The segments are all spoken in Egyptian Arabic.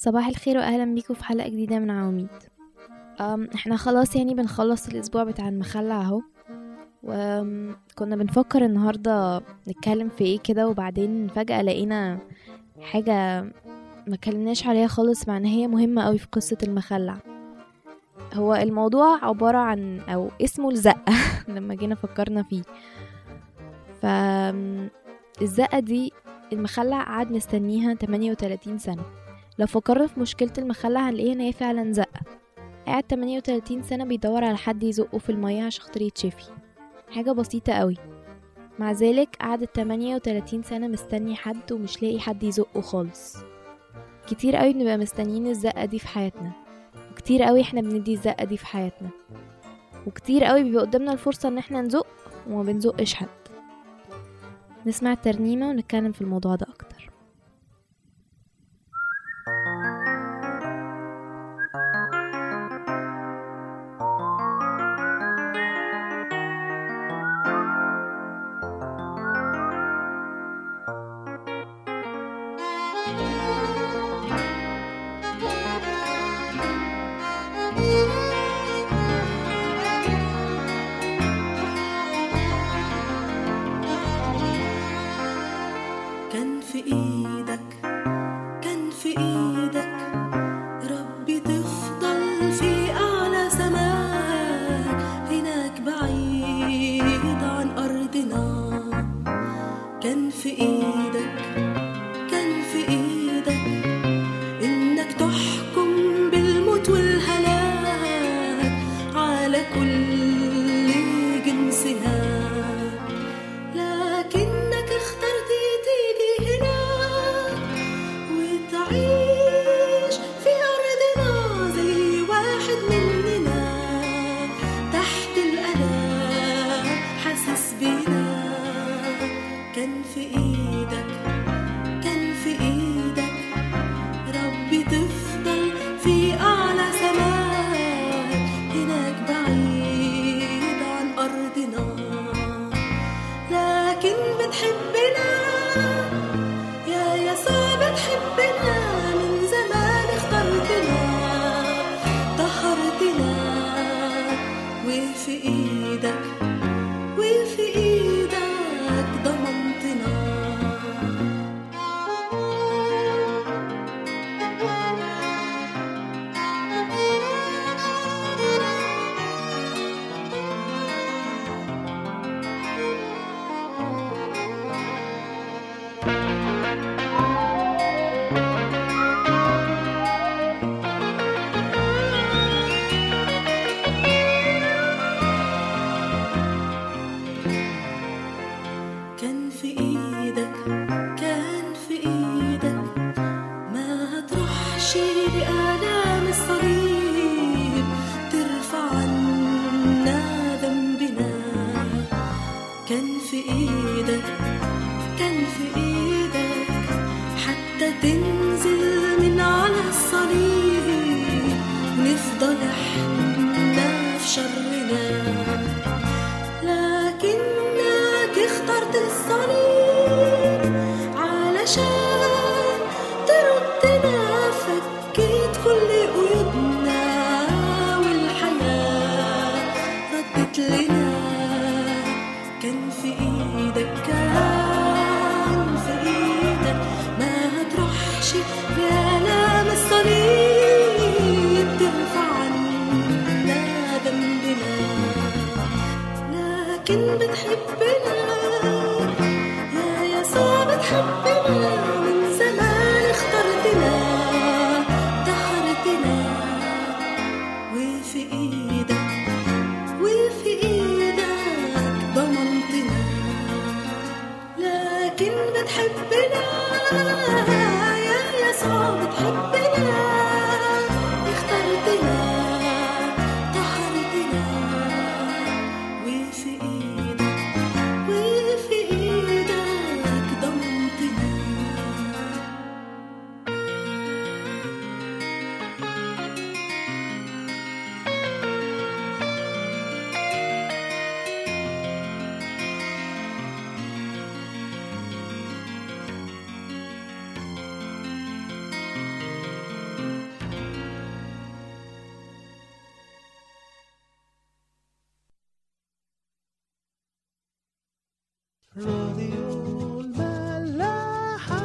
صباح الخير واهلا بيكم في حلقه جديده من عواميد أم احنا خلاص يعني بنخلص الاسبوع بتاع المخلع اهو وكنا بنفكر النهارده نتكلم في ايه كده وبعدين فجاه لقينا حاجه ما كلمناش عليها خالص مع ان هي مهمه قوي في قصه المخلع هو الموضوع عباره عن او اسمه الزقه لما جينا فكرنا فيه ف الزقه دي المخلع قعد مستنيها 38 سنه لو فكرنا في مشكلة المخلع هنلاقيها ان هي فعلا زقة قاعد 38 سنة بيدور على حد يزقه في المية عشان خاطر يتشفي حاجة بسيطة قوي مع ذلك قعدت 38 سنة مستني حد ومش لاقي حد يزقه خالص كتير قوي بنبقى مستنيين الزقة دي في حياتنا وكتير قوي احنا بندي الزقة دي في حياتنا وكتير قوي بيبقى قدامنا الفرصة ان احنا نزق وما بنزقش حد نسمع الترنيمة ونتكلم في الموضوع ده أكتر كان في ايدك كان في ايدك ربي تفضل في اعلى سماك هناك بعيد عن ارضنا كان في ايدك كان في ايدك انك تحكم بالموت والهلاك على كل جنسها لكنك اخترت تيجي هنا وتعيش في أرضنا زي واحد مننا تحت الألم حاسس بينا كان في إيدك كان في إيدك ربي تفضل في أعلى سماك هناك بعيد عن أرضنا لكن بتحبنا يا يسوع بتحبنا من زمان اخترتنا طهرتنا وفي ايدك وفي ايدك ضمنتنا كان في ايدك كان في ايدك ما هتروحش بآلام الصليب ترفع عنا ذنبنا كان في ايدك كان في ايدك حتى تنزل من على الصليب نفضل احنا في شرنا لكنك اخترت الصليب علشان تردنا فكيت كل قيودنا والحياة ردت لنا كان في ايدك كان في ايدك ما هتروحش بآلام الصليب ترفع عنا ذنبنا لكن بتحبنا يا يسوع بتحبنا من زمان اخترتنا طهرتنا وفي ايدك وفي ايدك ضمنتنا لكن بتحبنا يا يسوع بتحبنا اخترتنا طهرتنا وفي ايدك وفي ايدك ضمنتنا راديو الملاحة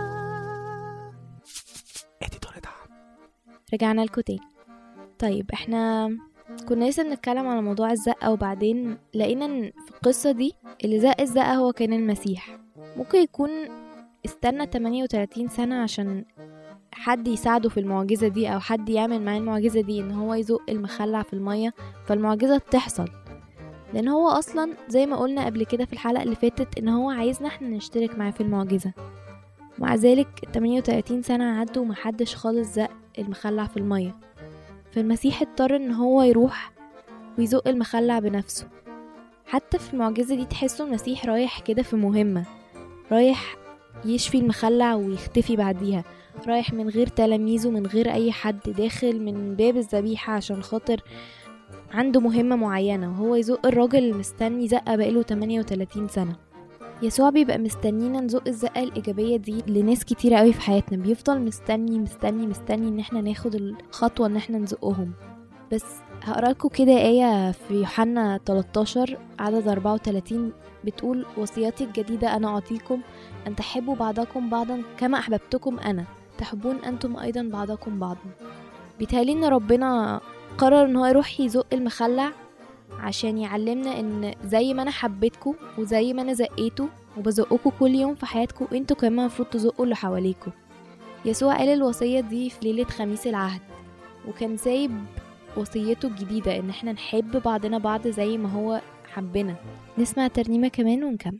اديتور دعم رجعنا لكم تاني طيب احنا كنا لسه بنتكلم على موضوع الزقة وبعدين لقينا ان في القصة دي اللي زق الزقة هو كان المسيح ممكن يكون استنى 38 سنة عشان حد يساعده في المعجزة دي أو حد يعمل معاه المعجزة دي إن هو يزق المخلع في المية فالمعجزة تحصل لأن هو أصلا زي ما قلنا قبل كده في الحلقة اللي فاتت إن هو عايزنا احنا نشترك معاه في المعجزة مع ذلك 38 سنة عدوا ومحدش خالص زق المخلع في المية فالمسيح اضطر ان هو يروح ويزق المخلع بنفسه حتى في المعجزة دي تحسوا المسيح رايح كده في مهمة رايح يشفي المخلع ويختفي بعديها رايح من غير تلاميذه من غير اي حد داخل من باب الذبيحة عشان خاطر عنده مهمة معينة وهو يزق الراجل المستني زقة بقاله 38 سنة يسوع بيبقى مستنينا نزق الزقة الإيجابية دي لناس كتيرة قوي في حياتنا بيفضل مستني مستني مستني إن احنا ناخد الخطوة إن احنا نزقهم بس هقرالكوا كده آية في يوحنا 13 عدد 34 بتقول وصياتي الجديدة أنا أعطيكم أن تحبوا بعضكم بعضا كما أحببتكم أنا تحبون أنتم أيضا بعضكم بعضا بيتهيألي إن ربنا قرر إن هو يروح يزق المخلع عشان يعلمنا ان زي ما انا حبيتكم وزي ما انا زقيته وبزقكم كل يوم في حياتكم انتوا كمان المفروض تزقوا اللي حواليكوا يسوع قال الوصية دي في ليلة خميس العهد وكان سايب وصيته الجديدة ان احنا نحب بعضنا بعض زي ما هو حبنا نسمع ترنيمة كمان ونكمل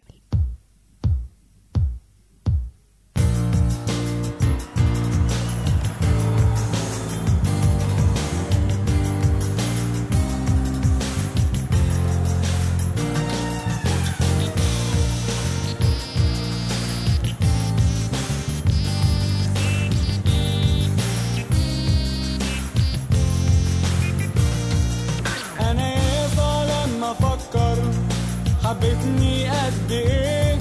انا يافا لما افكر حبتني قد ايه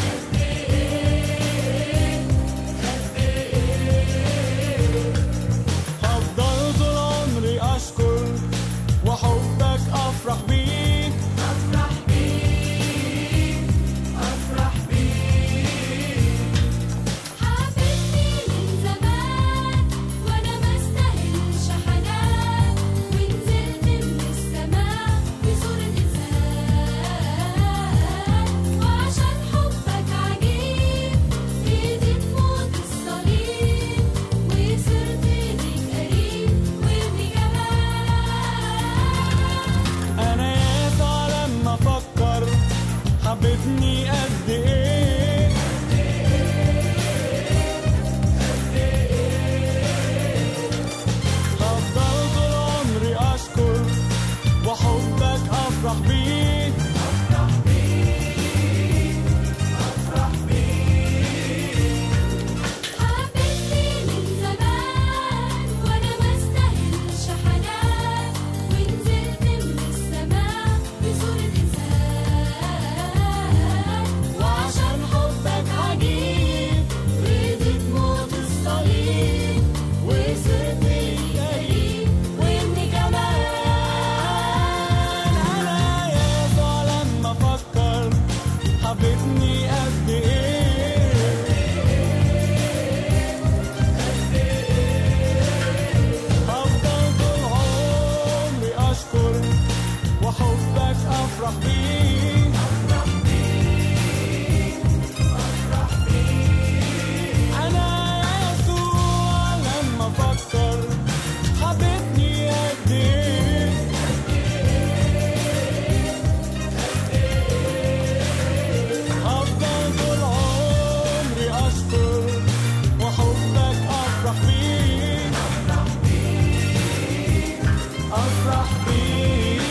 هفضل طول عمري اشكر واحبك افرح بيك حبيبني من زمان وانا ما استاهلش حنان ونزلت من السماء بصورة انسان وعشان حبك عجيب ايدي تموت الصليب وصرت ليك قريب وابني كمان انا يافا لما افكر حبتني قد ايه هفضل طول عمري اشكر واحبك افرح بيك حبيبني من زمان وانا ما استاهلش حنان ونزلت من السماء بصورة انسان وعشان حبك عجيب رضيت موت الصليب وصرت لي قريب وابني كمان انا يافا لما افكر حبتني قد ايه هفضل طول عمري اشكر واحبك افرح بيك انا يسوع لما افكر حبتني قد ايه هفضل طول عمري اشكر واحبك افرح بيك افرح بيك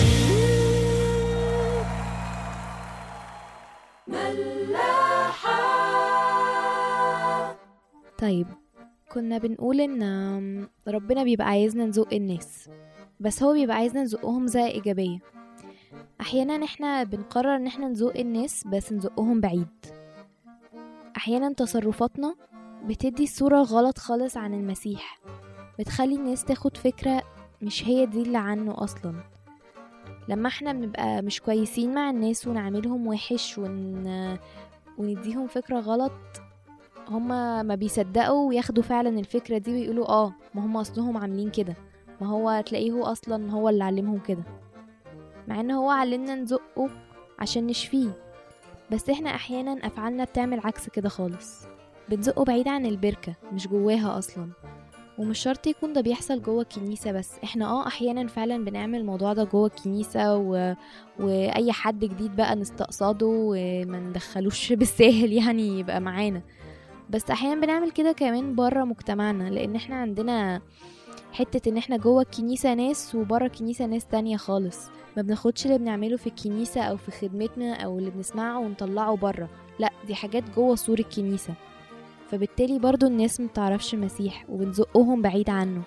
طيب كنا بنقول ان آم، ربنا بيبقى عايزنا نزق الناس بس هو بيبقى عايزنا نزقهم زي ايجابيه احيانا احنا بنقرر ان احنا نزق الناس بس نزقهم بعيد احيانا تصرفاتنا بتدي صوره غلط خالص عن المسيح بتخلي الناس تاخد فكره مش هي دي اللي عنه اصلا لما احنا بنبقى مش كويسين مع الناس ونعملهم وحش ون... ونديهم فكرة غلط هما ما بيصدقوا وياخدوا فعلا الفكرة دي ويقولوا اه ما هم اصلهم عاملين كده ما هو تلاقيه هو اصلا هو اللي علمهم كده مع ان هو علمنا نزقه عشان نشفيه بس احنا احيانا افعالنا بتعمل عكس كده خالص بنزقه بعيد عن البركة مش جواها اصلا ومش شرط يكون ده بيحصل جوه الكنيسة بس احنا اه احيانا فعلا بنعمل الموضوع ده جوه الكنيسة و... واي حد جديد بقى نستقصده وما ندخلوش بالساهل يعني يبقى معانا بس احيانا بنعمل كده كمان بره مجتمعنا لان احنا عندنا حتة ان احنا جوه الكنيسة ناس وبره الكنيسة ناس تانية خالص ما بناخدش اللي بنعمله في الكنيسة او في خدمتنا او اللي بنسمعه ونطلعه بره لا دي حاجات جوه سور الكنيسة فبالتالي برضو الناس متعرفش المسيح وبنزقهم بعيد عنه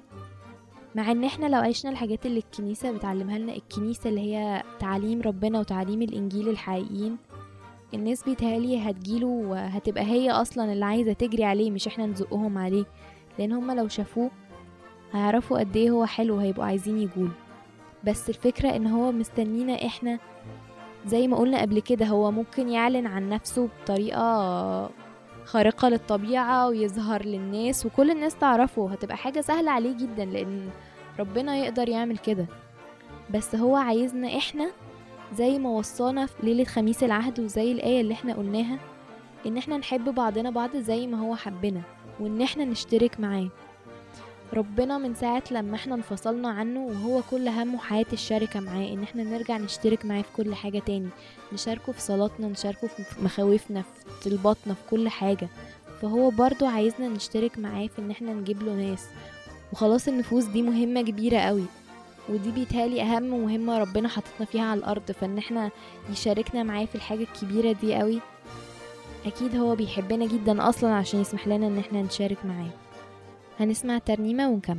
مع ان احنا لو عشنا الحاجات اللي الكنيسة بتعلمها لنا الكنيسة اللي هي تعليم ربنا وتعليم الانجيل الحقيقيين الناس بيتهيألي هتجيله وهتبقى هي اصلا اللي عايزة تجري عليه مش احنا نزقهم عليه لان هما لو شافوه هيعرفوا قد ايه هو حلو وهيبقوا عايزين يجوله بس الفكرة ان هو مستنينا احنا زي ما قلنا قبل كده هو ممكن يعلن عن نفسه بطريقة خارقة للطبيعة ويظهر للناس وكل الناس تعرفه هتبقى حاجة سهلة عليه جدا لأن ربنا يقدر يعمل كده بس هو عايزنا احنا زي ما وصانا في ليلة خميس العهد وزي الآية اللي احنا قلناها ان احنا نحب بعضنا بعض زي ما هو حبنا وان احنا نشترك معاه ربنا من ساعة لما احنا انفصلنا عنه وهو كل همه حياة الشركة معاه ان احنا نرجع نشترك معاه في كل حاجة تاني نشاركه في صلاتنا نشاركه في مخاوفنا في طلباتنا في كل حاجة فهو برضو عايزنا نشترك معاه في ان احنا نجيب له ناس وخلاص النفوس دي مهمة كبيرة قوي ودي بيتهيألي أهم مهمة ربنا حطتنا فيها على الأرض فإن احنا يشاركنا معاه في الحاجة الكبيرة دي قوي أكيد هو بيحبنا جدا أصلا عشان يسمح لنا إن احنا نشارك معاه هنسمع ترنيمة ونكمل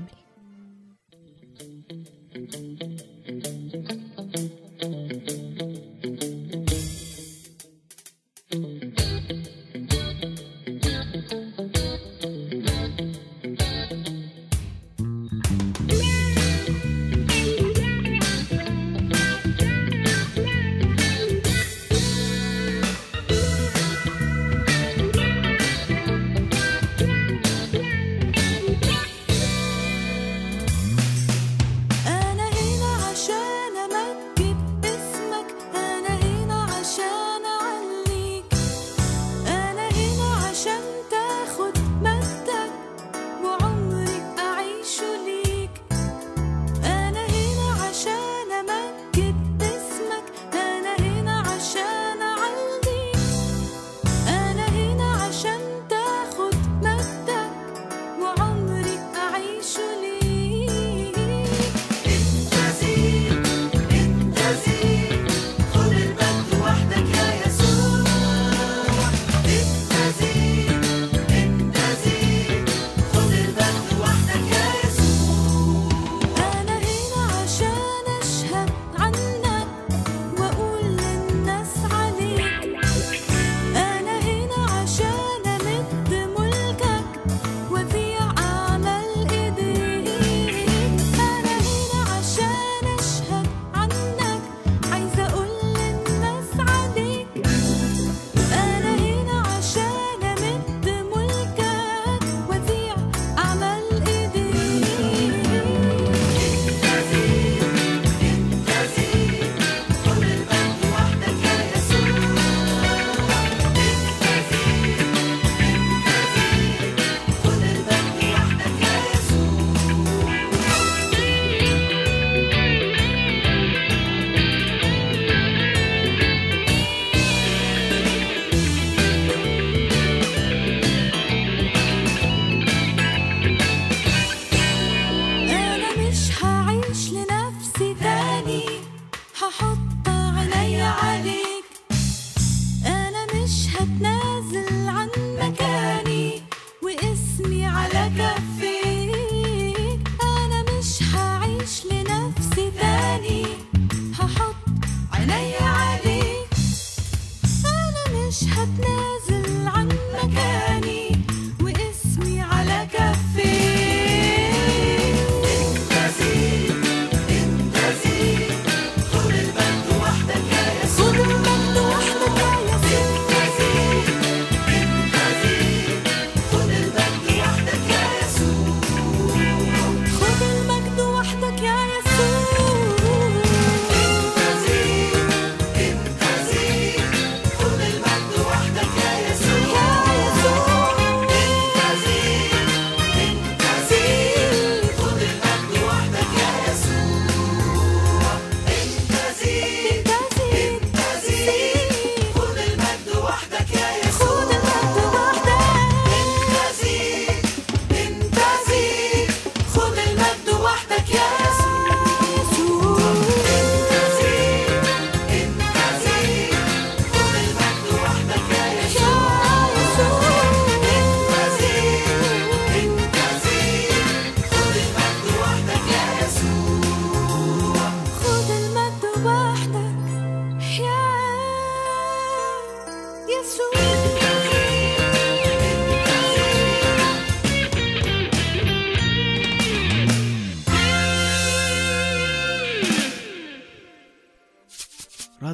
أنا هنا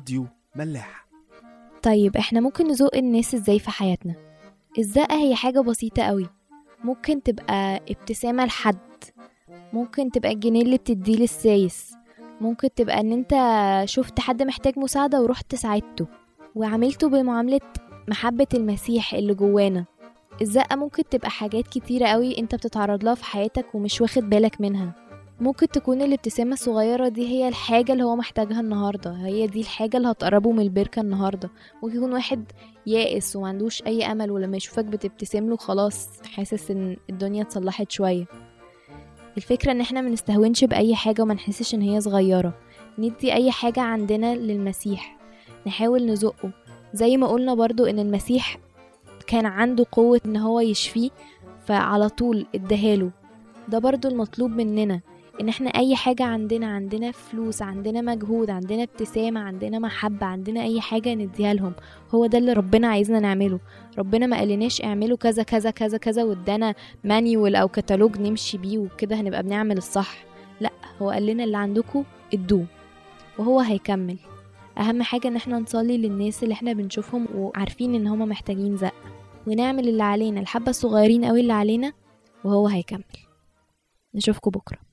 راديو ملاح طيب احنا ممكن نزق الناس ازاي في حياتنا الزقة هي حاجة بسيطة قوي ممكن تبقى ابتسامة لحد ممكن تبقى الجنيه اللي بتديه للسايس ممكن تبقى ان انت شفت حد محتاج مساعدة ورحت ساعدته وعملته بمعاملة محبة المسيح اللي جوانا الزقة ممكن تبقى حاجات كتيرة قوي انت بتتعرض لها في حياتك ومش واخد بالك منها ممكن تكون الابتسامة الصغيرة دي هي الحاجة اللي هو محتاجها النهاردة هي دي الحاجة اللي هتقربه من البركة النهاردة ممكن يكون واحد يائس ومعندوش أي أمل ولما يشوفك بتبتسم له خلاص حاسس إن الدنيا اتصلحت شوية الفكرة إن احنا منستهونش بأي حاجة وما نحسش إن هي صغيرة ندي أي حاجة عندنا للمسيح نحاول نزقه زي ما قلنا برضو إن المسيح كان عنده قوة إن هو يشفيه فعلى طول اداهاله ده برضو المطلوب مننا ان احنا اي حاجة عندنا عندنا فلوس عندنا مجهود عندنا ابتسامة عندنا محبة عندنا اي حاجة نديها لهم هو ده اللي ربنا عايزنا نعمله ربنا ما قالناش اعملوا كذا كذا كذا كذا وادانا مانيول او كتالوج نمشي بيه وكده هنبقى بنعمل الصح لا هو قال لنا اللي عندكم ادوه وهو هيكمل اهم حاجة ان احنا نصلي للناس اللي احنا بنشوفهم وعارفين ان هما محتاجين زق ونعمل اللي علينا الحبة الصغيرين قوي اللي علينا وهو هيكمل نشوفكم بكره